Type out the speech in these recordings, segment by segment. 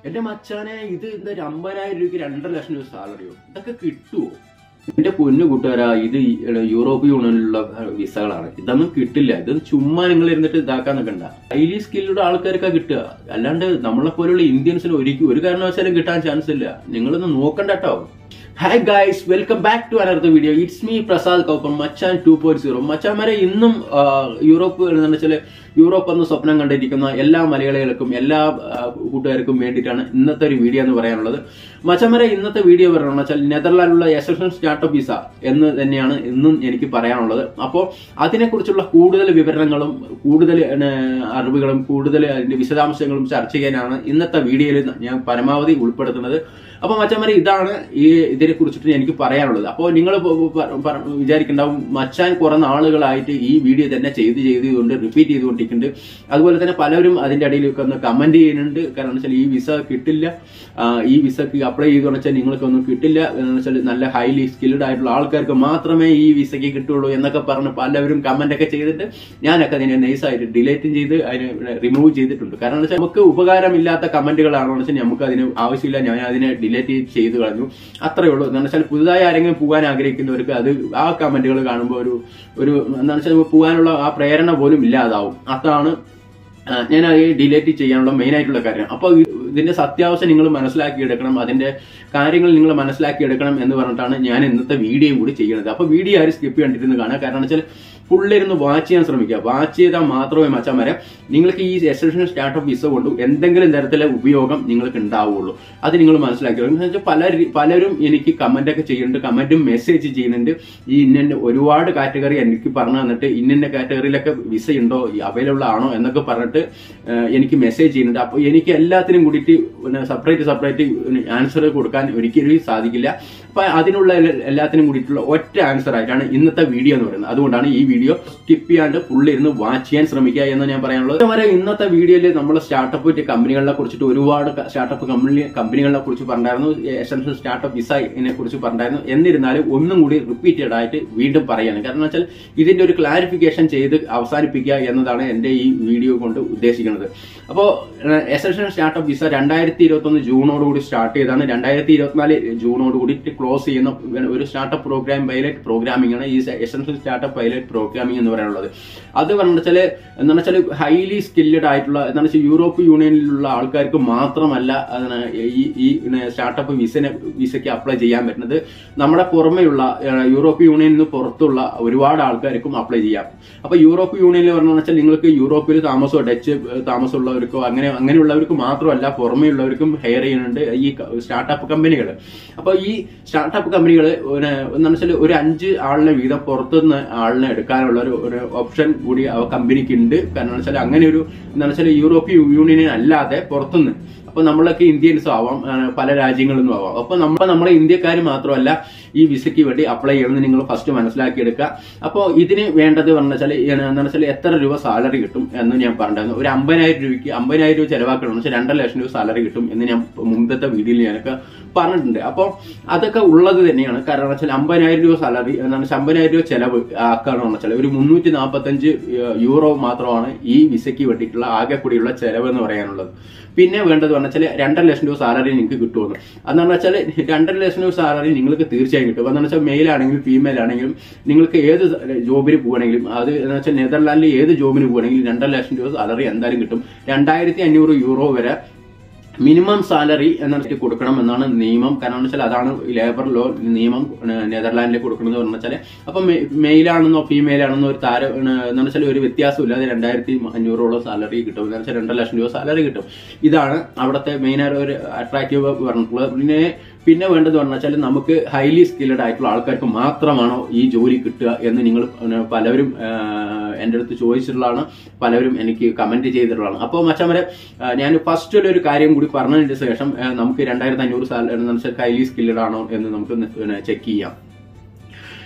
എന്റെ മച്ചാനെ ഇത് എന്താ ഒരു അമ്പതിനായിരം രൂപയ്ക്ക് രണ്ടര ലക്ഷം രൂപ സാലറിയോ ഇതൊക്കെ കിട്ടുമോ എന്റെ പൊന്നു കൂട്ടുകാരാ ഇത് ഈ, ഏ, യൂറോപ്പ് യൂണിയനിലുള്ള ഏ, വിസകളാണ് ഇതൊന്നും കിട്ടില്ല ഇത് ചുമ്മാ നിങ്ങൾ ഇരുന്നിട്ട് ഇതാക്കാൻ നിൽക്കണ്ട ഹൈലി സ്കില്ലുള്ള ആൾക്കാർക്കാ കിട്ടുക അല്ലാണ്ട് നമ്മളെ പോലുള്ള ഇന്ത്യൻസിന് ഒരിക്കലും ഒരു കാരണവശാലും കിട്ടാൻ ചാൻസ് ഇല്ല നിങ്ങളൊന്ന് നോക്കണ്ട കേട്ടോ hi guys welcome back to അനർത്ത വീഡിയോ ഇറ്റ്സ് മീ പ്രസാദ് കൗപ്പം മച്ചാൻ ടു പോയിന്റ് സീറോ മച്ചാൻ വരെ ഇന്നും ആ, യൂറോപ്പ് എന്ന് വെച്ചാൽ യൂറോപ്പ് എന്ന സ്വപ്നം കണ്ടിരിക്കുന്ന എല്ലാ മലയാളികൾക്കും എല്ലാ ആ, കൂട്ടുകാർക്കും വേണ്ടിയിട്ടാണ് ഇന്നത്തെ ഒരു വീഡിയോ എന്ന് പറയാനുള്ളത് മച്ചമരെ ഇന്നത്തെ വീഡിയോ പറയണമെന്ന് വെച്ചാൽ നെതർലാൻഡിലുള്ള എസഷൻ സ്റ്റാർട്ടപ്പ് വിസ എന്ന് തന്നെയാണ് ഇന്നും എനിക്ക് പറയാനുള്ളത് അപ്പോൾ അതിനെക്കുറിച്ചുള്ള കൂടുതൽ വിവരണങ്ങളും കൂടുതൽ ഏ, അറിവുകളും കൂടുതൽ അതിന്റെ വിശദാംശങ്ങളും ചർച്ച ചെയ്യാനാണ് ഇന്നത്തെ വീഡിയോയിൽ ഞാൻ പരമാവധി ഉൾപ്പെടുത്തുന്നത് അപ്പോൾ മച്ചന്മാരെ ഇതാണ് ഈ ഇതിനെ കുറിച്ചിട്ട് എനിക്ക് പറയാനുള്ളത് അപ്പോൾ നിങ്ങൾ വിചാരിക്കുന്നുണ്ടാവും മച്ചാൻ കുറെ നാളുകളായിട്ട് ഈ വീഡിയോ തന്നെ ചെയ്ത് ചെയ്തുകൊണ്ട് റിപ്പീറ്റ് ചെയ്തുകൊണ്ടിരിക്കുന്നുണ്ട് അതുപോലെ തന്നെ പലരും അതിന്റെ അടിയിലൊക്കെ ഒന്ന് കമന്റ് ചെയ്യുന്നുണ്ട് കാരണം വെച്ചാൽ ഈ വിസ കിട്ടില്ല ആ, ഈ വിസക്ക് അപ്ലൈ ചെയ്തു വെച്ചാൽ നിങ്ങൾക്കൊന്നും കിട്ടില്ല എന്ന് വെച്ചാൽ നല്ല ഹൈലി സ്കിൽഡ് ആയിട്ടുള്ള ആൾക്കാർക്ക് മാത്രമേ ഈ വിസയ്ക്ക് കിട്ടുള്ളൂ എന്നൊക്കെ പറഞ്ഞ് പലവരും കമന്റ് ഒക്കെ ചെയ്തിട്ട് ഞാനൊക്കെ അതിനെ നൈസായിട്ട് ഡിലേറ്റും ചെയ്ത് അതിനെ റിമൂവ് ചെയ്തിട്ടുണ്ട് കാരണം എന്ന് വെച്ചാൽ നമുക്ക് ഉപകാരമില്ലാത്ത കമന്റുകളാണോ വെച്ചാൽ നമുക്ക് അതിന് ആവശ്യമില്ല ഞാൻ അതിനെ ഡിലേറ്റ് ചെയ്ത് കളഞ്ഞു അത്രേ ഉള്ളൂ എന്താണെന്ന് വെച്ചാൽ പുതുതായി ആരെങ്കിലും പോകാൻ ആഗ്രഹിക്കുന്നവർക്ക് അത് ആ കമന്റുകൾ കാണുമ്പോൾ ഒരു ഒരു എന്താണെന്ന് വെച്ചാൽ പോകാനുള്ള ആ പ്രേരണ പോലും ഇല്ലാതാവും അതാണ് ആ, ഞാൻ അത് ഡിലേറ്റ് ചെയ്യാനുള്ള മെയിൻ ആയിട്ടുള്ള കാര്യം അപ്പോൾ ഇതിന്റെ സത്യാവസ്ഥ നിങ്ങൾ മനസ്സിലാക്കിയെടുക്കണം അതിന്റെ കാര്യങ്ങൾ നിങ്ങൾ മനസ്സിലാക്കിയെടുക്കണം എന്ന് പറഞ്ഞിട്ടാണ് ഞാൻ ഇന്നത്തെ വീഡിയോയും കൂടി ചെയ്യുന്നത് അപ്പോൾ വീഡിയോ ആരും സ്കിപ്പ് കണ്ടിരുന്ന് കാണുക കാരണം എന്ന് വെച്ചാൽ ഫുള്ളിരുന്ന് വാച്ച് ചെയ്യാൻ ശ്രമിക്കുക വാച്ച് ചെയ്താൽ മാത്രമേ മച്ചാൻ വരെ നിങ്ങൾക്ക് ഈ എക്സ്റ്റൻഷൻ സ്റ്റാർട്ടപ്പ് വിസ കൊണ്ട് എന്തെങ്കിലും തരത്തിലെ ഉപയോഗം നിങ്ങൾക്ക് ഉണ്ടാവുള്ളൂ അത് നിങ്ങൾ മനസ്സിലാക്കുക എന്ന് വെച്ചാൽ പല രീ- പലരും എനിക്ക് കമന്റ് ഒക്കെ ചെയ്യുന്നുണ്ട് കമന്റും മെസ്സേജ് ചെയ്യുന്നുണ്ട് ഈ ഇന്ന ഒരുപാട് കാറ്റഗറി എനിക്ക് പറഞ്ഞു തന്നിട്ട് ഇന്ന കാറ്റഗറിയിലൊക്കെ വിസ ഉണ്ടോ അവൈലബിൾ ആണോ എന്നൊക്കെ പറഞ്ഞിട്ട് ഏഹ്, എനിക്ക് മെസ്സേജ് ചെയ്യുന്നുണ്ട് അപ്പോൾ എനിക്ക് എല്ലാത്തിനും കൂടിയിട്ട് സെപ്പറേറ്റ് സെപ്പറേറ്റ് ആൻസർ കൊടുക്കാൻ ഒരിക്കലും സാധിക്കില്ല അപ്പൊ അതിനുള്ള എല്ലാ- എല്ലാത്തിനും കൂടിയിട്ടുള്ള ഒറ്റ ആൻസർ ആയിട്ടാണ് ഇന്നത്തെ വീഡിയോ എന്ന് പറയുന്നത് അതുകൊണ്ടാണ് ഈ വീഡിയോ സ്കിപ്പ് ചെയ്യാണ്ട് ഫുള്ള് ഇരുന്ന് വാച്ച് ചെയ്യാൻ ശ്രമിക്കുക എന്ന് ഞാൻ പറയാനുള്ളത് വരെ ഇന്നത്തെ വീഡിയോയിൽ നമ്മൾ സ്റ്റാർട്ടപ്പ് കമ്പനികളെ കുറിച്ചിട്ട് ഒരുപാട് സ്റ്റാർട്ടപ്പ് കമ്പനി കമ്പനികളെ കുറിച്ച് പറഞ്ഞായിരുന്നു എസൻഷ്യൽ സ്റ്റാർട്ടപ്പ് വിസയെ കുറിച്ച് പറഞ്ഞായിരുന്നു എന്നിരുന്നാലും ഒന്നും കൂടി റിപ്പീറ്റഡ് ആയിട്ട് വീണ്ടും പറയാണ് കാരണം വെച്ചാൽ ഇതിന്റെ ഒരു ക്ലാരിഫിക്കേഷൻ ചെയ്ത് അവസാനിപ്പിക്കുക എന്നതാണ് എന്റെ ഈ വീഡിയോ കൊണ്ട് ഉദ്ദേശിക്കുന്നത് അപ്പോൾ എസൻഷ്യൽ സ്റ്റാർട്ടപ്പ് വിസ രണ്ടായിരത്തി ഇരുപത്തി ഒന്ന് ജൂണോടുകൂടി സ്റ്റാർട്ട് ചെയ്താണ് രണ്ടായിരത്തി ഇരുപത്തിനാല് ജൂണോടുകൂടി ക്ലോസ് ചെയ്യുന്ന ഒരു സ്റ്റാർട്ടപ്പ് പ്രോഗ്രാം പൈലറ്റ് പ്രോഗ്രാമിംഗ് ആണ് ഈ എസൻഷ്യൽ സ്റ്റാർട്ടപ്പ് പൈലറ്റ് പ്രോഗ്രാമിംഗ് എന്ന് പറയുന്നത് അത് പറഞ്ഞു വെച്ചാൽ എന്താണെന്ന് വെച്ചാൽ ഹൈലി സ്കില്ലഡ് ആയിട്ടുള്ള എന്താണെന്ന് വെച്ചാൽ യൂറോപ്പ് യൂണിയനിലുള്ള ആൾക്കാർക്ക് മാത്രമല്ല അതിന് ഈ ഈ സ്റ്റാർട്ടപ്പ് വിസനെ വിസയ്ക്ക് അപ്ലൈ ചെയ്യാൻ പറ്റുന്നത് നമ്മുടെ പുറമെയുള്ള ഏഹ്, യൂറോപ്പ് യൂണിയനിൽ നിന്ന് പുറത്തുള്ള ഒരുപാട് ആൾക്കാർക്കും അപ്ലൈ ചെയ്യാം അപ്പൊ യൂറോപ്പ് യൂണിയനിൽ പറഞ്ഞു വെച്ചാൽ നിങ്ങൾക്ക് യൂറോപ്പിൽ താമസമോ ഡച്ച് ഏഹ്, താമസമുള്ളവർക്കോ അങ്ങനെ അങ്ങനെയുള്ളവർക്ക് മാത്രമല്ല പുറമെയുള്ളവർക്കും ഹെയർ ചെയ്യുന്നുണ്ട് ഈ സ്റ്റാർട്ടപ്പ് കമ്പനികൾ അപ്പൊ ഈ സ്റ്റാർട്ടപ്പ് കമ്പനികൾ എന്താണെന്ന് വെച്ചാൽ ഒരു അഞ്ച് ആളിനെ വീതം പുറത്തുനിന്ന് ആളിനെ എടുക്കാനുള്ള ഒരു ഒരു ഓപ്ഷൻ കൂടി ആ കമ്പനിക്ക് ഉണ്ട് കാരണം വെച്ചാൽ അങ്ങനെ ഒരു എന്താണെന്ന് വെച്ചാൽ യൂറോപ്യൻ യൂണിയൻ അല്ലാതെ പുറത്തുനിന്ന് അപ്പൊ നമ്മളൊക്കെ ഇന്ത്യൻസ് ആവാം ആ, പല രാജ്യങ്ങളിൽ നിന്നും ആവാം അപ്പൊ നമ്മൾ നമ്മളെ ഇന്ത്യക്കാർ മാത്രമല്ല ഈ വിസയ്ക്ക് വേണ്ടി അപ്ലൈ ചെയ്യണമെന്ന് നിങ്ങൾ ഫസ്റ്റ് മനസ്സിലാക്കിയെടുക്കുക അപ്പോൾ ഇതിന് വേണ്ടത് പറഞ്ഞു വെച്ചാൽ എന്താണെന്ന് വെച്ചാൽ എത്ര രൂപ സാലറി കിട്ടും എന്ന് ഞാൻ പറഞ്ഞിരുന്നു ഒരു അമ്പതിനായിരം രൂപയ്ക്ക് അമ്പതിനായിരം രൂപ ചെലവാക്കണം എന്ന് വെച്ചാൽ രണ്ടര ലക്ഷം രൂപ സാലറി കിട്ടും എന്ന് ഞാൻ മുമ്പത്തെ വീഡിയോയിൽ ഞാനൊക്കെ പറഞ്ഞിട്ടുണ്ട് അപ്പോൾ അതൊക്കെ ഉള്ളത് തന്നെയാണ് കാരണം എന്ന് വെച്ചാൽ അമ്പതിനായിരം രൂപ സാലറി എന്താണ് വെച്ചാൽ അമ്പതിനായിരം രൂപ ചെലവ് ആക്കുകയാണെന്ന് വെച്ചാൽ ഒരു മുന്നൂറ്റി നാൽപ്പത്തഞ്ച് യൂറോ മാത്രമാണ് ഈ വിസയ്ക്ക് വേണ്ടിയിട്ടുള്ള ആകെ കൂടിയുള്ള ചെലവ് എന്ന് പറയാനുള്ളത് പിന്നെ വേണ്ടത് പറഞ്ഞാൽ രണ്ടര ലക്ഷം രൂപ സാലറി നിങ്ങൾക്ക് കിട്ടുമെന്ന് അതെന്ന് വെച്ചാൽ രണ്ടര ലക്ഷം രൂപ സാലറി നിങ്ങൾക്ക് തീർച്ചയായും കിട്ടും അതെന്ന് വെച്ചാൽ മെയിൽ ആണെങ്കിലും ഫീമെയിൽ ആണെങ്കിലും നിങ്ങൾക്ക് ഏത് ജോബിന് പോകണമെങ്കിലും അത് എന്ന് വെച്ചാൽ നെതർലാൻഡിൽ ഏത് ജോബിന് പോകണമെങ്കിലും രണ്ടര ലക്ഷം രൂപ സാലറി എന്തായാലും കിട്ടും രണ്ടായിരത്തി അഞ്ഞൂറ് യൂറോ വരെ മിനിമം സാലറി എന്നിട്ട് കൊടുക്കണം എന്നാണ് നിയമം കാരണം എന്ന് വെച്ചാൽ അതാണ് ലേബർ ലോ നിയമം ഏഹ് നെതർലാൻഡിൽ കൊടുക്കുന്നത് എന്ന് വെച്ചാൽ അപ്പൊ മെയിൽ ആണെന്നോ ഫീമെയിൽ ആണെന്നോ ഒരു താരം ഏഹ് എന്ന് വെച്ചാൽ ഒരു വ്യത്യാസമില്ല അത് രണ്ടായിരത്തി അഞ്ഞൂറോളം സാലറി കിട്ടും എന്ന് വെച്ചാൽ രണ്ടര ലക്ഷം രൂപ സാലറി കിട്ടും ഇതാണ് അവിടുത്തെ മെയിൻ ആയിട്ട് ഒരു അട്രാക്റ്റീവ് പറഞ്ഞിട്ടുള്ളത് പിന്നെ പിന്നെ വേണ്ടത് പറഞ്ഞാൽ നമുക്ക് ഹൈലി സ്കില്ലഡ് ആയിട്ടുള്ള ആൾക്കാർക്ക് മാത്രമാണോ ഈ ജോലി കിട്ടുക എന്ന് നിങ്ങൾ ഏഹ് പലവരും ഏഹ് എൻ്റെ അടുത്ത് ചോദിച്ചിട്ടുള്ളതാണ് പലവരും എനിക്ക് കമന്റ് ചെയ്തിട്ടുള്ളതാണ് അപ്പോൾ മച്ചാൻ വരെ ഞാൻ ഫസ്റ്റ് ഒരു കാര്യം കൂടി പറഞ്ഞതിന് ശേഷം ഏഹ് നമുക്ക് രണ്ടായിരത്തി അഞ്ഞൂറ് സാലറി ഹൈലി സ്കില്ലഡ് ആണോ എന്ന് നമുക്ക് ചെക്ക് ചെയ്യാം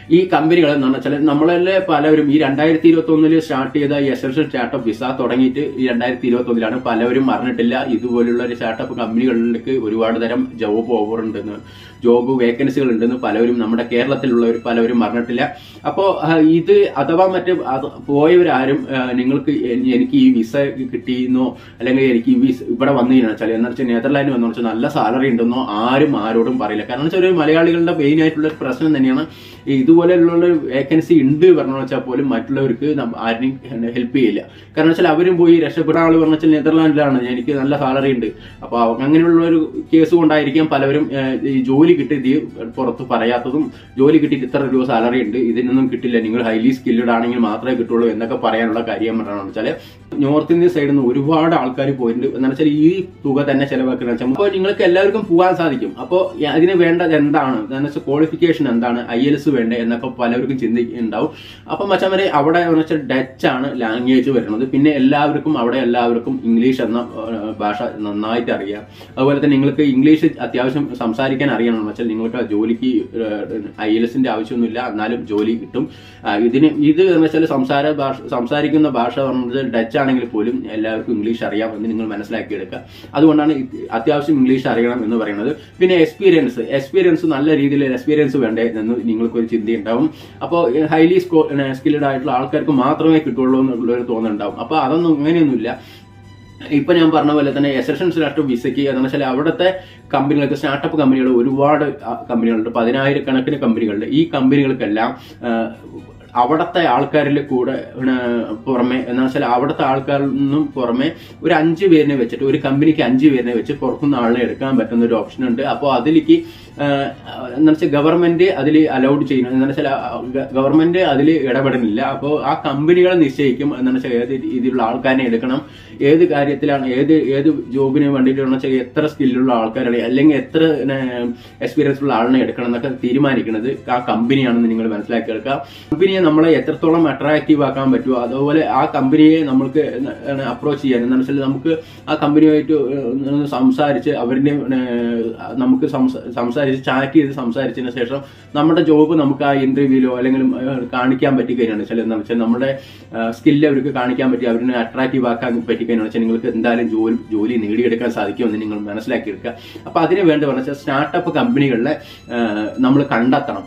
ഈ കമ്പനികൾ എന്ന് വെച്ചാൽ നമ്മളെ പലവരും ഈ രണ്ടായിരത്തി ഇരുപത്തി ഒന്നില് സ്റ്റാർട്ട് ചെയ്ത ഈ എസൻഷ്യൽ സ്റ്റാർട്ടപ്പ് വിസ തുടങ്ങിയിട്ട് ഈ രണ്ടായിരത്തി ഇരുപത്തി ഒന്നിലാണ് പലവരും അറിഞ്ഞിട്ടില്ല ഇതുപോലുള്ള ഒരു സ്റ്റാർട്ടപ്പ് കമ്പനികളിലേക്ക് ഒരുപാട് തരം ജോബ് ഓഫർ ഉണ്ടെന്ന് ജോബ് വേക്കൻസികൾ ഉണ്ടെന്ന് പലവരും നമ്മുടെ കേരളത്തിലുള്ളവർ പലവരും അറിഞ്ഞിട്ടില്ല അപ്പോൾ ഇത് അഥവാ മറ്റ് അത് പോയവരാരും ആ, നിങ്ങൾക്ക് എ- എനിക്ക് ഈ വിസ കിട്ടിയെന്നോ അല്ലെങ്കിൽ എനിക്ക് ഈ വിസ ഇവിടെ വന്നതിനാ വെച്ചാൽ എന്ന് വെച്ചാൽ നെതർലാൻഡ് വന്നു വെച്ചാൽ നല്ല സാലറി ഉണ്ടെന്നോ ആരും ആരോടും പറയില്ല കാരണം വെച്ചാൽ ഒരു മലയാളികളുടെ മെയിൻ ആയിട്ടുള്ള ഒരു പ്രശ്നം തന്നെയാണ് ഈ ഇതുപോലെയുള്ള ഒരു വേക്കൻസി ഉണ്ട് പറഞ്ഞു വെച്ചാൽ പോലും മറ്റുള്ളവർക്ക് നമ്മ- ആരെയും ഹെൽപ്പ് ചെയ്യില്ല കാരണം വെച്ചാൽ അവരും പോയി രക്ഷപ്പെട്ട ആൾ പറഞ്ഞു വെച്ചാൽ നെതർലാൻഡിലാണ് എനിക്ക് നല്ല സാലറി ഉണ്ട് അപ്പോൾ അങ്ങനെയുള്ള ഒരു കേസ് കൊണ്ടായിരിക്കാം പലവരും ഏഹ്, ഈ ജോലി കിട്ടിയത് പുറത്ത് പറയാത്തതും ജോലി കിട്ടിയിട്ട് ഇത്ര രൂപ സാലറി ഉണ്ട് ഇതിനൊന്നും കിട്ടില്ല നിങ്ങൾ ഹൈലി സ്കില്ലഡ് ആണെങ്കിൽ മാത്രമേ കിട്ടുള്ളൂ എന്നൊക്കെ പറയാനുള്ള കാര്യം പറഞ്ഞാണെന്ന് വെച്ചാൽ നോർത്ത് ഇന്ത്യൻ സൈഡിൽ നിന്ന് ഒരുപാട് ആൾക്കാർ പോയിട്ടുണ്ട് എന്ന് വെച്ചാൽ ഈ തുക തന്നെ ചെലവാക്കുന്ന വെച്ചാൽ അപ്പോൾ നിങ്ങൾക്ക് എല്ലാവർക്കും പോകാൻ സാധിക്കും അപ്പോൾ അതിന് വേണ്ടത് എന്താണ് എന്ന് വെച്ചാൽ ക്വാളിഫിക്കേഷൻ എന്താണ് ഐ എൽ എസ് വേണ്ടേ എന്നൊക്കെ പലവർക്കും ചിന്തിക്കുന്നുണ്ടാവും അപ്പം മച്ചാൻ വരെ അവിടെ എന്ന് വെച്ചാൽ ഡച്ച് ആണ് ലാംഗ്വേജ് വരുന്നത് പിന്നെ എല്ലാവർക്കും അവിടെ എല്ലാവർക്കും ഇംഗ്ലീഷ് എന്ന ഏഹ്, ഭാഷ നന്നായിട്ട് അറിയാം അതുപോലെ തന്നെ നിങ്ങൾക്ക് ഇംഗ്ലീഷ് അത്യാവശ്യം സംസാരിക്കാൻ അറിയണമെന്ന് വെച്ചാൽ നിങ്ങൾക്ക് ആ ജോലിക്ക് ഐ എൽ എസിന്റെ ആവശ്യമൊന്നുമില്ല എന്നാലും ജോലി കിട്ടും ആ, ഇതിന് ഇത് എന്ന് വെച്ചാൽ സംസാര ഭാഷ സംസാരിക്കുന്ന ഭാഷ പറഞ്ഞത് ഡച്ച് ആണെങ്കിൽ പോലും എല്ലാവർക്കും ഇംഗ്ലീഷ് അറിയാം എന്ന് നിങ്ങൾ മനസ്സിലാക്കിയെടുക്കുക അതുകൊണ്ടാണ് ഇത് അത്യാവശ്യം ഇംഗ്ലീഷ് അറിയണം എന്ന് പറയുന്നത് പിന്നെ എക്സ്പീരിയൻസ് എക്സ്പീരിയൻസ് നല്ല രീതിയിൽ എക്സ്പീരിയൻസ് വേണ്ടേ എന്ന് നിങ്ങൾക്ക് ഒരു ചിന്തയുണ്ടാവും അപ്പോൾ ഹൈലി സ്കിൽഡ് ആയിട്ടുള്ള ആൾക്കാർക്ക് മാത്രമേ കിട്ടുള്ളൂ എന്നുള്ളൊരു തോന്നുന്നുണ്ടാവും അപ്പോൾ അതൊന്നും അങ്ങനെയൊന്നുമില്ല ഇപ്പൊ ഞാൻ പറഞ്ഞ പോലെ തന്നെ എസൻഷ്യൽ സ്റ്റാർട്ട് വിസയ്ക്ക് എന്ന് വെച്ചാൽ അവിടുത്തെ കമ്പനികൾക്ക് സ്റ്റാർട്ടപ്പ് കമ്പനികൾ ഒരുപാട് ആ, കമ്പനികളുണ്ട് പതിനായിരക്കണക്കിന് കമ്പനികളുണ്ട് ഈ കമ്പനികൾക്കെല്ലാം ആ, അവിടുത്തെ ആൾക്കാരിൽ കൂടെ പിന്നെ പുറമെ എന്ന് വെച്ചാൽ അവിടുത്തെ ആൾക്കാരിൽ നിന്നും പുറമെ ഒരു അഞ്ച് പേരിനെ വെച്ചിട്ട് ഒരു കമ്പനിക്ക് അഞ്ച് പേരിനെ വെച്ച് പുറത്തുനിന്ന് ആളിനെ എടുക്കാൻ പറ്റുന്ന ഒരു ഓപ്ഷൻ ഉണ്ട് അപ്പോൾ അതിലേക്ക് എന്ന് വെച്ചാൽ ഗവൺമെന്റ് അതിൽ അലൗഡ് ചെയ്യുന്നു എന്ന് വെച്ചാൽ ഗവൺമെന്റ് അതിൽ ഇടപെടുന്നില്ല അപ്പോൾ ആ കമ്പനികൾ നിശ്ചയിക്കും എന്ന് വെച്ചാൽ ഏത് രീതിയിലുള്ള ആൾക്കാരെ എടുക്കണം ഏത് കാര്യത്തിലാണ് ഏത് ഏത് ജോബിന് വേണ്ടിയിട്ടാണെന്ന് വെച്ചാൽ എത്ര സ്കില്ലുള്ള ആൾക്കാരാണ് അല്ലെങ്കിൽ എത്ര എക്സ്പീരിയൻസ് ഉള്ള ആളിനെ എടുക്കണം എന്നൊക്കെ തീരുമാനിക്കുന്നത് ആ കമ്പനിയാണെന്ന് നിങ്ങൾ മനസ്സിലാക്കി എടുക്കുക കമ്പനിയെ നമ്മളെ എത്രത്തോളം അട്രാക്റ്റീവ് ആക്കാൻ പറ്റുമോ അതുപോലെ ആ കമ്പനിയെ നമ്മൾക്ക് അപ്രോച്ച് ചെയ്യാൻ എന്ന് വെച്ചാൽ നമുക്ക് ആ കമ്പനിയുമായിട്ട് ഒന്ന് സംസാരിച്ച് അവരുടെ ഏഹ്, നമുക്ക് സംസ- സംസാരിച്ച് ചാറ്റ് ചെയ്ത് സംസാരിച്ചതിന് ശേഷം നമ്മുടെ ജോബ് നമുക്ക് ആ ഇന്റർവ്യൂലോ അല്ലെങ്കിൽ ഏഹ്, കാണിക്കാൻ പറ്റിക്കഴിഞ്ഞാണ് വെച്ചാൽ എന്താണെന്ന് വെച്ചാൽ നമ്മുടെ സ്കില്ല് അവർക്ക് കാണിക്കാൻ പറ്റി അവരിനെ അട്രാക്റ്റീവ് ആക്കാൻ പറ്റിക്കഴിഞ്ഞാൽ വെച്ചാൽ നിങ്ങൾക്ക് എന്തായാലും ജോലി ജോലി നേടിയെടുക്കാൻ സാധിക്കുമെന്ന് നിങ്ങൾ മനസ്സിലാക്കിയെടുക്കുക അപ്പൊ അതിന് വേണ്ടി പറഞ്ഞാൽ സ്റ്റാർട്ടപ്പ് കമ്പനികളിലെ നമ്മൾ കണ്ടെത്തണം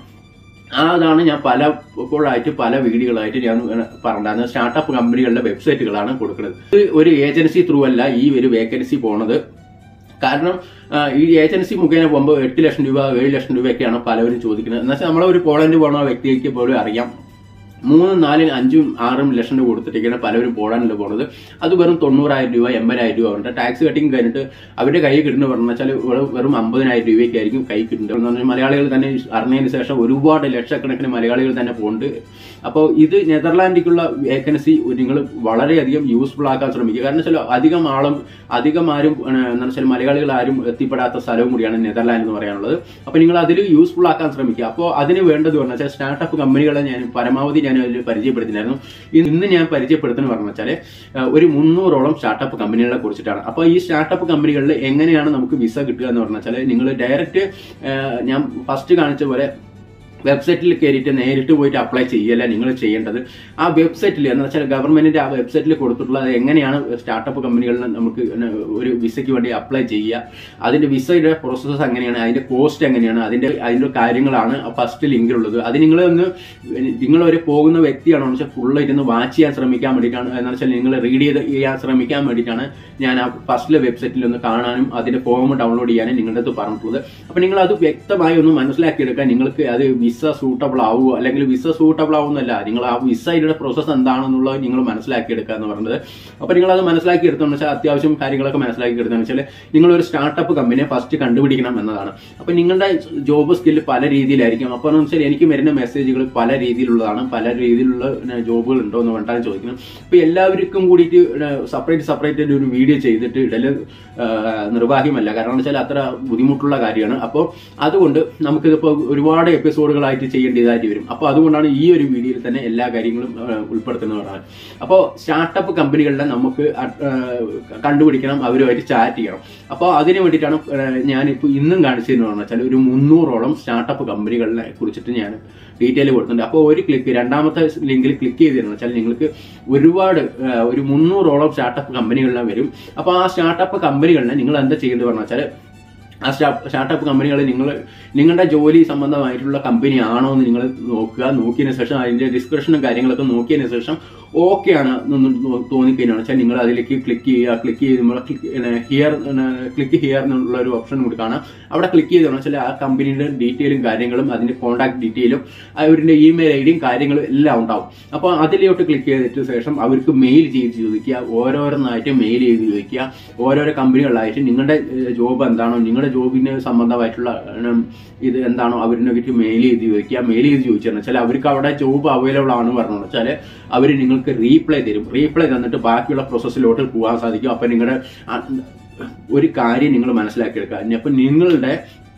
ആ അതാണ് ഞാൻ പലപ്പോഴായിട്ട് പല വീഡിയോകളായിട്ട് ഞാൻ പറഞ്ഞത് സ്റ്റാർട്ടപ്പ് കമ്പനികളുടെ വെബ്സൈറ്റുകളാണ് കൊടുക്കുന്നത് ഇത് ഒരു ഏജൻസി ത്രൂ അല്ല ഈ ഒരു വേക്കൻസി പോണത് കാരണം ആ, ഈ ഏജൻസി മുഖേന പോകുമ്പോൾ എട്ട് ലക്ഷം രൂപ ഏഴ് ലക്ഷം രൂപയൊക്കെയാണ് പലവരും ചോദിക്കുന്നത് എന്നുവെച്ചാൽ നമ്മളെ ഒരു പോളണ്ട് പോകുന്ന വ്യക്തിക്ക് പോലും അറിയാം മൂന്നും നാലും അഞ്ചും ആറും ലക്ഷം രൂപ കൊടുത്തിട്ടൊക്കെയാണ് പലരും പോളണ്ടിൽ പോകുന്നത് അത് വെറും തൊണ്ണൂറായിരം രൂപ എൺപതിനായിരം രൂപ ഉണ്ട് ടാക്സ് കട്ടിങ് കഴിഞ്ഞിട്ട് അവരുടെ കൈ കിട്ടുന്ന പറഞ്ഞു വെച്ചാൽ വെറും- വെറും അമ്പതിനായിരം രൂപയ്ക്ക് ആയിരിക്കും കൈ കിട്ടുന്നത് എന്ന് പറഞ്ഞാൽ മലയാളികൾ തന്നെ അറിഞ്ഞതിന് ശേഷം ഒരുപാട് ലക്ഷക്കണക്കിന് മലയാളികൾ തന്നെ പോകുന്നുണ്ട് അപ്പോൾ ഇത് നെതർലാൻഡിലേക്കുള്ള വേക്കൻസി നിങ്ങൾ വളരെയധികം യൂസ്ഫുൾ ആക്കാൻ ശ്രമിക്കുക കാരണം വെച്ചാൽ അധികം ആളും അധികം ആരും ഏഹ്, എന്താ വെച്ചാൽ മലയാളികൾ ആരും എത്തിപ്പെടാത്ത സ്ഥലവും കൂടിയാണ് നെതർലാൻഡ് എന്ന് പറയാനുള്ളത് അപ്പോൾ നിങ്ങൾ അതിൽ യൂസ്ഫുൾ ആക്കാൻ ശ്രമിക്കുക അപ്പോൾ അതിന് വേണ്ടത് പറഞ്ഞു വെച്ചാൽ സ്റ്റാർട്ടപ്പ് കമ്പനികളെ ഞാൻ പരമാവധി ഞാൻ അതിൽ പരിചയപ്പെടുത്തിനായിരുന്നു ഇന്ന് ഞാൻ പരിചയപ്പെടുത്തുന്ന പറഞ്ഞു വെച്ചാൽ ഒരു മുന്നൂറോളം സ്റ്റാർട്ടപ്പ് കമ്പനികളെ കുറിച്ചിട്ടാണ് അപ്പോൾ ഈ സ്റ്റാർട്ടപ്പ് കമ്പനികളിൽ എങ്ങനെയാണ് നമുക്ക് വിസ കിട്ടുക എന്ന് പറഞ്ഞു വെച്ചാൽ നിങ്ങൾ ഡയറക്റ്റ് ഞാൻ ഫസ്റ്റ് കാണിച്ച പോലെ വെബ്സൈറ്റിൽ കയറിയിട്ട് നേരിട്ട് പോയിട്ട് അപ്ലൈ ചെയ്യല്ല നിങ്ങൾ ചെയ്യേണ്ടത് ആ വെബ്സൈറ്റിൽ എന്ന് വെച്ചാൽ ഗവൺമെന്റിന്റെ ആ വെബ്സൈറ്റിൽ കൊടുത്തിട്ടുള്ളത് എങ്ങനെയാണ് സ്റ്റാർട്ടപ്പ് കമ്പനികളിൽ നമുക്ക് ഒരു വിസയ്ക്ക് വേണ്ടി അപ്ലൈ ചെയ്യുക അതിന്റെ വിസയുടെ പ്രോസസ്സ് എങ്ങനെയാണ് അതിന്റെ കോസ്റ്റ് എങ്ങനെയാണ് അതിന്റെ അതിന്റെ കാര്യങ്ങളാണ് ഫസ്റ്റ് ലിങ്കിലുള്ളത് അത് നിങ്ങൾ ഒന്ന് നിങ്ങൾ ഒരു പോകുന്ന വ്യക്തിയാണോ വെച്ചാൽ ഫുള്ള് ഇരുന്ന് വാച്ച് ചെയ്യാൻ ശ്രമിക്കാൻ വേണ്ടിയിട്ടാണ് എന്ന് വെച്ചാൽ നിങ്ങൾ റീഡ് ചെയ്ത് ചെയ്യാൻ ശ്രമിക്കാൻ വേണ്ടിയിട്ടാണ് ഞാൻ ആ ഫസ്റ്റിലെ വെബ്സൈറ്റിൽ ഒന്ന് കാണാനും അതിന്റെ ഫോം ഡൗൺലോഡ് ചെയ്യാനും നിങ്ങളുടെ അടുത്ത് പറഞ്ഞിട്ടുള്ളത് അപ്പൊ നിങ്ങൾ അത് വ്യക്തമായി ഒന്ന് മനസ്സിലാക്കിയെടുക്കാൻ നിങ്ങൾക്ക് അത് വിസ സൂട്ടബിൾ ആവുമോ അല്ലെങ്കിൽ വിസ സൂട്ടബിൾ ആവുന്നല്ല നിങ്ങൾ ആ വിസയുടെ പ്രോസസ്സ് എന്താണെന്നുള്ളത് നിങ്ങൾ മനസ്സിലാക്കിയെടുക്കുക എന്ന് പറയുന്നത് അപ്പൊ നിങ്ങൾ അത് മനസ്സിലാക്കിയെടുത്തെന്ന് വെച്ചാൽ അത്യാവശ്യം കാര്യങ്ങളൊക്കെ മനസ്സിലാക്കിയെടുത്തെന്ന് വെച്ചാൽ നിങ്ങൾ ഒരു സ്റ്റാർട്ടപ്പ് കമ്പനിയെ ഫസ്റ്റ് കണ്ടുപിടിക്കണം എന്നതാണ് അപ്പൊ നിങ്ങളുടെ ജോബ് സ്കില്ല് പല രീതിയിലായിരിക്കും അപ്പൊ എന്ന് വെച്ചാൽ എനിക്ക് വരുന്ന മെസ്സേജുകൾ പല രീതിയിലുള്ളതാണ് പല രീതിയിലുള്ള ജോബുകൾ ഉണ്ടോ എന്ന് വേണ്ടാണ് ചോദിക്കുന്നത് അപ്പൊ എല്ലാവർക്കും കൂടിയിട്ട് സെപ്പറേറ്റ് സെപ്പറേറ്റ് ഒരു വീഡിയോ ചെയ്തിട്ട് ഇടല് ആ, നിർവാഹ്യമല്ല കാരണം എന്ന് വെച്ചാൽ അത്ര ബുദ്ധിമുട്ടുള്ള കാര്യമാണ് അപ്പോൾ അതുകൊണ്ട് നമുക്കിതിപ്പോൾ ഒരുപാട് എപ്പിസോഡുകൾ ആളുകളായിട്ട് ചെയ്യേണ്ടതായിട്ട് വരും അപ്പോൾ അതുകൊണ്ടാണ് ഈ ഒരു വീഡിയോയിൽ തന്നെ എല്ലാ കാര്യങ്ങളും ആ, ഉൾപ്പെടുത്തുന്നതാണ് അപ്പോൾ സ്റ്റാർട്ടപ്പ് കമ്പനികളിലെ നമുക്ക് അ- ആ, കണ്ടുപിടിക്കണം അവരുമായിട്ട് ചാറ്റ് ചെയ്യണം അപ്പോൾ അതിന് വേണ്ടിയിട്ടാണ് ഞാനിപ്പോൾ ഇന്നും കാണിച്ചതെന്ന് വെച്ചാൽ ഒരു മുന്നൂറോളം സ്റ്റാർട്ടപ്പ് കമ്പനികളെ കുറിച്ചിട്ട് ഞാൻ ഡീറ്റെയിൽ കൊടുത്തിട്ടുണ്ട് അപ്പോൾ ഒരു ക്ലിക്ക് രണ്ടാമത്തെ ലിങ്കിൽ ക്ലിക്ക് ചെയ്തെന്ന് വെച്ചാൽ നിങ്ങൾക്ക് ഒരുപാട് ആ, ഒരു മുന്നൂറോളം സ്റ്റാർട്ടപ്പ് കമ്പനികളിലെ വരും അപ്പോൾ ആ സ്റ്റാർട്ടപ്പ് കമ്പനികളിനെ നിങ്ങൾ എന്താ ചെയ്യേണ്ടത് പറഞ്ഞു വെച്ചാൽ ആ സ്റ്റാർട്ടപ്പ് കമ്പനികൾ നിങ്ങൾ നിങ്ങളുടെ ജോലി സംബന്ധമായിട്ടുള്ള കമ്പനി ആണോ എന്ന് നിങ്ങൾ നോക്കുക നോക്കിയതിന് ശേഷം അതിന്റെ ഡിസ്ക്രിപ്ഷനും കാര്യങ്ങളൊക്കെ നോക്കിയതിന് ശേഷം ഓക്കെ ആണ് എന്ന് നോ- തോന്നിക്കഴിഞ്ഞാൽ വെച്ചാൽ നിങ്ങൾ അതിലേക്ക് ക്ലിക്ക് ചെയ്യുക ക്ലിക്ക് ചെയ്യുമ്പോൾ ഹിയർ ക്ലിക്ക് ഹിയർ എന്നുള്ള ഒരു ഓപ്ഷൻ കൂടി കാണാം അവിടെ ക്ലിക്ക് ചെയ്തെന്ന് വെച്ചാൽ ആ കമ്പനിയുടെ ഡീറ്റെയിലും കാര്യങ്ങളും അതിന്റെ കോൺടാക്ട് ഡീറ്റെയിലും അവരുടെ ഇമെയിൽ ഐ ഡിയും കാര്യങ്ങളും എല്ലാം ഉണ്ടാവും അപ്പോൾ അതിലോട്ട് ക്ലിക്ക് ചെയ്തിട്ട് ശേഷം അവർക്ക് മെയിൽ ചെയ്ത് ചോദിക്കുക ഓരോരോന്നായിട്ട് മെയിൽ ചെയ്ത് ചോദിക്കുക ഓരോരോ കമ്പനികളായിട്ട് നിങ്ങളുടെ ജോബ് എന്താണോ നിങ്ങളുടെ ജോബിന് സംബന്ധമായിട്ടുള്ള ഉം, ഇത് എന്താണോ അവരിനൊക്കെ മെയിൽ ചെയ്ത് ചോദിക്കുക മെയിൽ ചെയ്ത് ചോദിച്ചാൽ വെച്ചാൽ അവർക്ക് അവിടെ ജോബ് അവൈലബിൾ ആണ് പറഞ്ഞു വെച്ചാൽ അവർ നിങ്ങൾക്ക് റീപ്ലൈ തരും റീപ്ലൈ തന്നിട്ട് ബാക്കിയുള്ള പ്രോസസ്സിലോട്ട് പോകാൻ സാധിക്കും അപ്പം നിങ്ങളുടെ ആ, ഒരു കാര്യം നിങ്ങൾ മനസ്സിലാക്കിയെടുക്കുക അപ്പം നിങ്ങളുടെ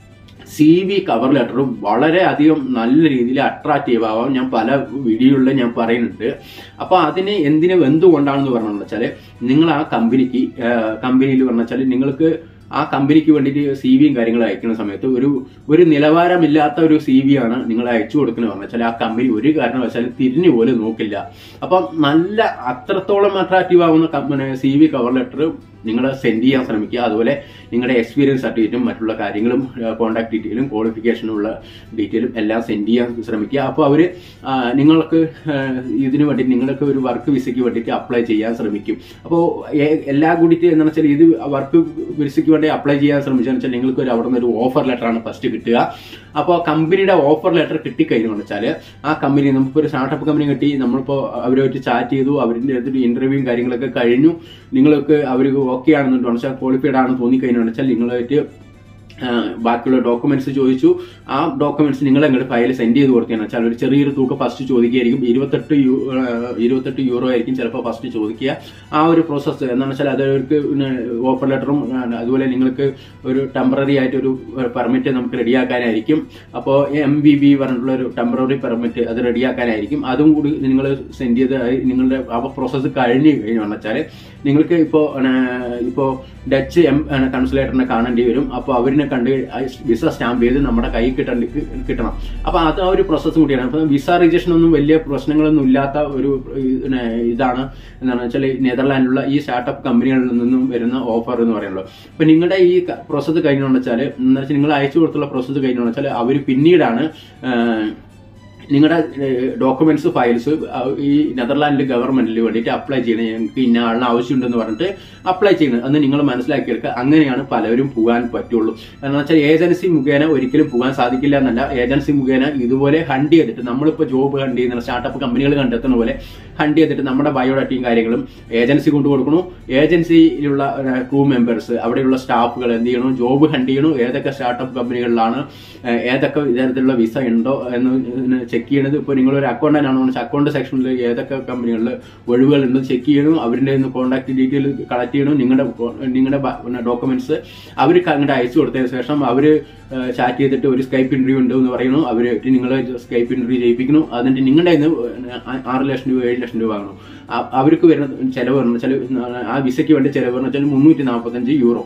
സി വി കവർ ലെറ്ററും വളരെ അധികം നല്ല രീതിയിൽ അട്രാക്റ്റീവ് ആവാം ഞാൻ പല വീഡിയോകളിലും ഞാൻ പറയുന്നുണ്ട് അപ്പോൾ അതിന് എന്തിനു എന്തുകൊണ്ടാണെന്ന് പറഞ്ഞു വെച്ചാൽ നിങ്ങൾ ആ കമ്പനിക്ക് കമ്പനിയിൽ പറഞ്ഞു വെച്ചാൽ നിങ്ങൾക്ക് ആ കമ്പനിക്ക് വേണ്ടിയിട്ട് സി വിയും കാര്യങ്ങളും അയക്കുന്ന സമയത്ത് ഒരു ഒരു നിലവാരമില്ലാത്ത ഒരു സി വി ആണ് നിങ്ങൾ അയച്ചു കൊടുക്കുന്നത് പറഞ്ഞു വെച്ചാൽ ആ കമ്പനി ഒരു കാരണവശാലും തിരിഞ്ഞു പോലും നോക്കില്ല അപ്പം നല്ല അത്രത്തോളം അട്രാക്റ്റീവ് ആവുന്ന സി വി കവർ ലെറ്റർ നിങ്ങൾ സെൻഡ് ചെയ്യാൻ ശ്രമിക്കുക അതുപോലെ നിങ്ങളുടെ എക്സ്പീരിയൻസ് സർട്ടിഫിക്കറ്റും മറ്റുള്ള കാര്യങ്ങളും കോൺടാക്ട് ഡീറ്റെയിലും ക്വാളിഫിക്കേഷനും ഉള്ള ഡീറ്റെയിലും എല്ലാം സെൻഡ് ചെയ്യാൻ ശ്രമിക്കുക അപ്പോൾ അവർ നിങ്ങൾക്ക് ആ, ഇതിനു വേണ്ടി നിങ്ങൾക്ക് ഒരു വർക്ക് വിസയ്ക്ക് വേണ്ടിയിട്ട് അപ്ലൈ ചെയ്യാൻ ശ്രമിക്കും അപ്പോൾ എല്ലാ കൂടിയിട്ട് എന്താണെന്ന് വെച്ചാൽ ഇത് വർക്ക് വിസയ്ക്ക് വേണ്ടി അപ്ലൈ ചെയ്യാൻ ശ്രമിച്ചാൽ വെച്ചാൽ നിങ്ങൾക്ക് ഒരു അവിടെ നിന്ന് ഒരു ഓഫർ ലെറ്റർ ആണ് ഫസ്റ്റ് കിട്ടുക അപ്പോൾ കമ്പനിയുടെ ഓഫർ ലെറ്റർ കിട്ടിക്കഴിഞ്ഞു വെച്ചാൽ ആ കമ്പനി നമുക്കൊരു സ്റ്റാർട്ടപ്പ് കമ്പനി കിട്ടി നമ്മളിപ്പോൾ അവരുമായിട്ട് ചാറ്റ് ചെയ്തു അവരുടെ അടുത്ത് ഇന്റർവ്യൂവും കാര്യങ്ങളൊക്കെ കഴിഞ്ഞു നിങ്ങൾക്ക് അവർ ഓക്കെ ആണെന്ന് വെച്ചാൽ ക്വാളിഫൈഡ് ആണെന്ന് തോന്നിക്കഴിഞ്ഞു വെച്ചാൽ നിങ്ങളായിട്ട് ആ, ബാക്കിയുള്ള ഡോക്യുമെന്റ്സ് ചോദിച്ചു ആ ഡോക്യുമെന്റ്സ് നിങ്ങൾ അങ്ങോട്ട് ഫയൽ സെൻഡ് ചെയ്ത് കൊടുക്കുകയെന്ന് വെച്ചാൽ ഒരു ചെറിയൊരു തൂക്കം ഫസ്റ്റ് ചോദിക്കുകയായിരിക്കും ഇരുപത്തെട്ട് യു ആ, ഇരുപത്തെട്ട് യൂറോ ആയിരിക്കും ചിലപ്പോൾ ഫസ്റ്റ് ചോദിക്കുക ആ ഒരു പ്രോസസ്സ് എന്താണെന്ന് വെച്ചാൽ അതവർക്ക് ഓഫർ ലെറ്ററും അതുപോലെ നിങ്ങൾക്ക് ഒരു ടെമ്പററി ആയിട്ട് ഒരു പെർമിറ്റ് നമുക്ക് റെഡിയാക്കാനായിരിക്കും അപ്പോൾ എം ബി ബി പറഞ്ഞിട്ടുള്ള ഒരു ടെമ്പററി പെർമിറ്റ് അത് റെഡിയാക്കാനായിരിക്കും അതും കൂടി നിങ്ങൾ സെൻഡ് ചെയ്ത് നിങ്ങളുടെ ആ പ്രോസസ്സ് കഴിഞ്ഞ് കഴിഞ്ഞു വെച്ചാൽ നിങ്ങൾക്ക് ഇപ്പോൾ ഇപ്പോൾ ഡച്ച് എം കൺസുലേറ്ററിനെ കാണേണ്ടി വരും അപ്പോൾ അവരിനെ കണ്ട് വിസ സ്റ്റാമ്പ് ചെയ്ത് നമ്മുടെ കൈ കിട്ടേണ്ടി കിട്ടണം അപ്പോൾ അത് ആ ഒരു പ്രോസസ്സ് കൂടിയാണ് അപ്പോൾ വിസ രജിസ്ട്രേഷൻ ഒന്നും വലിയ പ്രശ്നങ്ങളൊന്നും ഇല്ലാത്ത ഒരു പിന്നെ ഇതാണ് എന്താണെന്ന് വെച്ചാൽ നെതർലാൻഡിലുള്ള ഈ സ്റ്റാർട്ടപ്പ് കമ്പനികളിൽ നിന്നും വരുന്ന ഓഫർ എന്ന് പറയുന്നത് അപ്പോൾ നിങ്ങളുടെ ഈ പ്രോസസ്സ് കഴിഞ്ഞു വെച്ചാൽ എന്ന് വെച്ചാൽ നിങ്ങൾ അയച്ചു കൊടുത്തുള്ള പ്രോസസ്സ് കഴിഞ്ഞു വെച്ചാൽ അവർ പിന്നീടാണ് ആ, നിങ്ങളുടെ ഡോക്യുമെന്റ്സ് ഫയൽസ് ഈ നെതർലാൻഡ് ഗവൺമെന്റിന് വേണ്ടിയിട്ട് അപ്ലൈ ചെയ്യണം ഞങ്ങൾക്ക് ഇന്ന ആളിന് ആവശ്യമുണ്ടെന്ന് പറഞ്ഞിട്ട് അപ്ലൈ ചെയ്യണം അന്ന് നിങ്ങൾ മനസ്സിലാക്കിയെടുക്കുക അങ്ങനെയാണ് പലരും പോകാൻ പറ്റുള്ളൂ എന്ന് വെച്ചാൽ ഏജൻസി മുഖേന ഒരിക്കലും പോകാൻ സാധിക്കില്ല എന്നല്ല ഏജൻസി മുഖേന ഇതുപോലെ ഹണ്ട് ചെയ്തിട്ട് നമ്മളിപ്പോൾ ജോബ് ഹണ്ട് ചെയ്യുന്ന സ്റ്റാർട്ടപ്പ് കമ്പനികൾ കണ്ടെത്തുന്ന പോലെ ഹണ്ട് ചെയ്തിട്ട് നമ്മുടെ ബയോഡാറ്റയും കാര്യങ്ങളും ഏജൻസി കൊണ്ടു കൊടുക്കണു ഏജൻസിയിലുള്ള ക്രൂ മെമ്പേഴ്സ് അവിടെയുള്ള സ്റ്റാഫുകൾ എന്ത് ചെയ്യണം ജോബ് ഹണ്ട് ചെയ്യണു ഏതൊക്കെ സ്റ്റാർട്ടപ്പ് കമ്പനികളിലാണ് ഏഹ് ഏതൊക്കെ ഇത്തരത്തിലുള്ള വിസ ഉണ്ടോ എന്ന് ചെക്ക് ചെയ്യണത് ഇപ്പോൾ നിങ്ങളൊരു അക്കൗണ്ടന്റ് ആണോ അക്കൗണ്ട് സെക്ഷനിൽ ഏതൊക്കെ കമ്പനികളിൽ ഒഴിവുകൾ ഉണ്ടെന്ന് ചെക്ക് ചെയ്യണം അവരുടെ കോൺടാക്ട് ഡീറ്റെയിൽ കളക്ട് ചെയ്യണം നിങ്ങളുടെ നിങ്ങളുടെ ഡോക്യുമെന്റ്സ് അവർക്ക് അങ്ങോട്ട് അയച്ചു കൊടുത്തതിന് ശേഷം അവർ ചാറ്റ് ചെയ്തിട്ട് ഒരു സ്കൈപ്പ് ഇന്റർവ്യൂ ഉണ്ട് എന്ന് പറയുന്നു അവർ നിങ്ങൾ സ്കൈപ്പ് ഇന്റർവ്യൂ ചെയ്യിപ്പിക്കുന്നു അതിന്റെ നിങ്ങളുടെ കയ്യിൽ നിന്ന് ആറ് ലക്ഷം രൂപ ഏഴ് ലക്ഷം രൂപ വാങ്ങണം ആ- അവർക്ക് വരുന്ന ചെലവ് എന്ന് വെച്ചാൽ ആ വിസയ്ക്ക് വേണ്ട ചെലവ് എന്ന് വെച്ചാൽ മുന്നൂറ്റി നാൽപ്പത്തഞ്ച് യൂറോ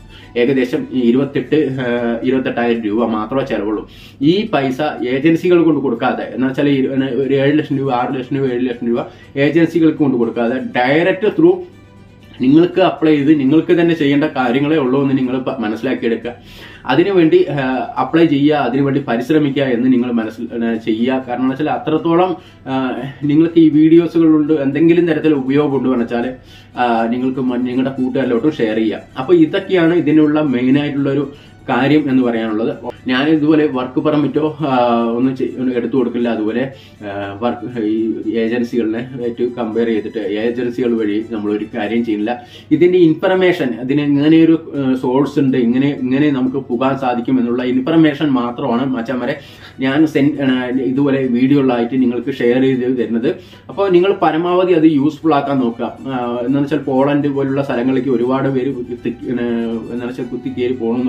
ഏകദേശം ഈ ഇരുപത്തെട്ട് ആ, ഇരുപത്തെട്ടായിരം രൂപ മാത്രമേ ചെലവുള്ളൂ ഈ പൈസ ഏജൻസികൾ കൊണ്ട് കൊടുക്കാതെ എന്ന് വെച്ചാൽ ഈ ഒരു ഏഴ് ലക്ഷം രൂപ ആറ് ലക്ഷം രൂപ ഏഴ് ലക്ഷം രൂപ ഏജൻസികൾക്ക് കൊണ്ട് കൊടുക്കാതെ ഡയറക്റ്റ് ത്രൂ നിങ്ങൾക്ക് അപ്ലൈ ചെയ്ത് നിങ്ങൾക്ക് തന്നെ ചെയ്യേണ്ട കാര്യങ്ങളേ ഉള്ളൂ എന്ന് നിങ്ങൾ പ- മനസ്സിലാക്കിയെടുക്കുക അതിനുവേണ്ടി അപ്ലൈ ചെയ്യുക അതിനുവേണ്ടി പരിശ്രമിക്കുക എന്ന് നിങ്ങൾ മനസ്സിൽ ആ, ചെയ്യുക കാരണം എന്ന് വെച്ചാൽ അത്രത്തോളം ആ, നിങ്ങൾക്ക് ഈ വീഡിയോസുകളുണ്ട് എന്തെങ്കിലും തരത്തിൽ ഉപയോഗമുണ്ട് എന്ന് വെച്ചാൽ ആ, നിങ്ങൾക്ക് മ- നിങ്ങളുടെ കൂട്ടുകാരിലോട്ടും ഷെയർ ചെയ്യാം അപ്പൊ ഇതൊക്കെയാണ് ഇതിനുള്ള മെയിൻ ആയിട്ടുള്ള ഒരു കാര്യം എന്ന് പറയാനുള്ളത് ഞാൻ ഇതുപോലെ വർക്ക് പെർമിറ്റോ ഒന്നും ചെയ്- ഒന്നും എടുത്തു കൊടുക്കില്ല അതുപോലെ വർക്ക് ഈ ഏജൻസികളിനെ ആയിട്ട് കമ്പയർ ചെയ്തിട്ട് ഏജൻസികൾ വഴി നമ്മൾ ഒരു കാര്യം ചെയ്യുന്നില്ല ഇതിന്റെ ഇൻഫർമേഷൻ ഇതിന് ഇങ്ങനെ ഒരു സോഴ്സ് ഉണ്ട് ഇങ്ങനെ ഇങ്ങനെ നമുക്ക് പോകാൻ സാധിക്കും എന്നുള്ള ഇൻഫർമേഷൻ മാത്രമാണ് മച്ചന്മാരെ ഞാൻ സെൻ ഇതുപോലെ വീഡിയോകളായിട്ട് നിങ്ങൾക്ക് ഷെയർ ചെയ്ത് തരുന്നത് അപ്പോൾ നിങ്ങൾ പരമാവധി അത് യൂസ്ഫുൾ ആക്കാൻ നോക്കുക എന്താണെന്ന് വെച്ചാൽ പോളണ്ട് പോലുള്ള സ്ഥലങ്ങളിലേക്ക് ഒരുപാട് പേര് കുത്തി- ഏഹ് എന്താണെന്ന് വെച്ചാൽ കുത്തി കയറി പോകണമെന്ന് പറയില്ലേ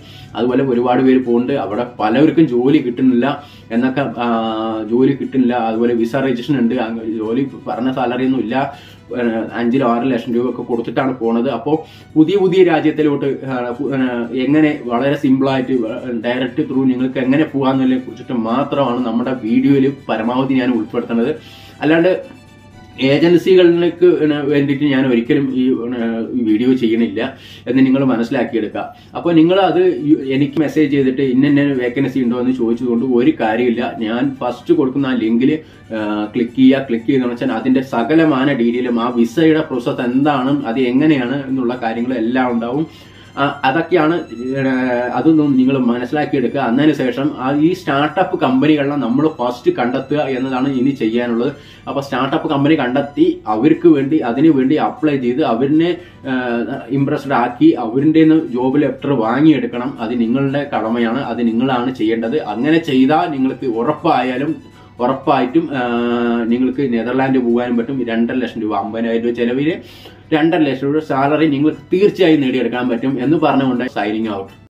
അതുപോലെ ഒരുപാട് പേര് പോകുന്നുണ്ട് അവിടെ പലവർക്കും ജോലി കിട്ടുന്നില്ല എന്നൊക്കെ ആ, ജോലി കിട്ടുന്നില്ല അതുപോലെ വിസ രജിസ്ട്രേഷൻ ഉണ്ട് അങ്ങ് ജോലി പറഞ്ഞ സാലറി ഒന്നും ഇല്ല ഏഹ് അഞ്ചിലോ ആറ് ലക്ഷം രൂപ ഒക്കെ കൊടുത്തിട്ടാണ് പോണത് അപ്പോൾ പുതിയ പുതിയ രാജ്യത്തിലോട്ട് ഏഹ് പു- ഏഹ് എങ്ങനെ വളരെ സിമ്പിളായിട്ട് ഡയറക്റ്റ് ത്രൂ നിങ്ങൾക്ക് എങ്ങനെ പോകാമെന്നതിനെ കുറിച്ചിട്ട് മാത്രമാണ് നമ്മുടെ വീഡിയോയിൽ പരമാവധി ഞാൻ ഉൾപ്പെടുത്തുന്നത് അല്ലാണ്ട് ഏജൻസികൾക്ക് വേണ്ടിയിട്ട് ഞാൻ ഒരിക്കലും ഈ ഏഹ്, ഈ വീഡിയോ ചെയ്യണില്ല എന്ന് നിങ്ങൾ മനസ്സിലാക്കിയെടുക്കുക അപ്പോൾ നിങ്ങൾ അത് യു- എനിക്ക് മെസ്സേജ് ചെയ്തിട്ട് ഇന്ന ഇന്ന വേക്കൻസി ഉണ്ടോ എന്ന് ചോദിച്ചതുകൊണ്ട് ഒരു കാര്യമില്ല ഞാൻ ഫസ്റ്റ് കൊടുക്കുന്ന ആ ലിങ്കിൽ ക്ലിക്ക് ചെയ്യുക ക്ലിക്ക് ചെയ്യുന്ന വെച്ചാൽ അതിന്റെ സകലമാന ഡീറ്റെയിലും ആ വിസയുടെ പ്രോസസ് എന്താണ് അത് എങ്ങനെയാണ് എന്നുള്ള കാര്യങ്ങൾ എല്ലാം ഉണ്ടാവും ആ, അതൊക്കെയാണ് ഏഹ്, അതൊന്നും നിങ്ങൾ മനസ്സിലാക്കിയെടുക്കുക അതിന് ശേഷം ആ ഈ സ്റ്റാർട്ടപ്പ് കമ്പനികളെ നമ്മൾ ഫസ്റ്റ് കണ്ടെത്തുക എന്നതാണ് ഇനി ചെയ്യാനുള്ളത് അപ്പൊ സ്റ്റാർട്ടപ്പ് കമ്പനി കണ്ടെത്തി അവർക്ക് വേണ്ടി അതിനു വേണ്ടി അപ്ലൈ ചെയ്ത് അവരിനെ ഇംപ്രസ്ഡ് ആക്കി അവരിൻ്റെ ജോബ് ലെറ്റർ വാങ്ങിയെടുക്കണം അത് നിങ്ങളുടെ കടമയാണ് അത് നിങ്ങളാണ് ചെയ്യേണ്ടത് അങ്ങനെ ചെയ്താൽ നിങ്ങൾക്ക് ഉറപ്പായാലും ഉറപ്പായിട്ടും ആ, നിങ്ങൾക്ക് നെതർലാൻഡ് പോകാനും പറ്റും രണ്ടര ലക്ഷം രൂപ അമ്പതിനായിരം രൂപ ചെലവിൽ രണ്ടര ലക്ഷം രൂപ സാലറി നിങ്ങൾക്ക് തീർച്ചയായും നേടിയെടുക്കാൻ പറ്റും എന്ന് പറഞ്ഞുകൊണ്ട് സൈനിങ് ഔട്ട്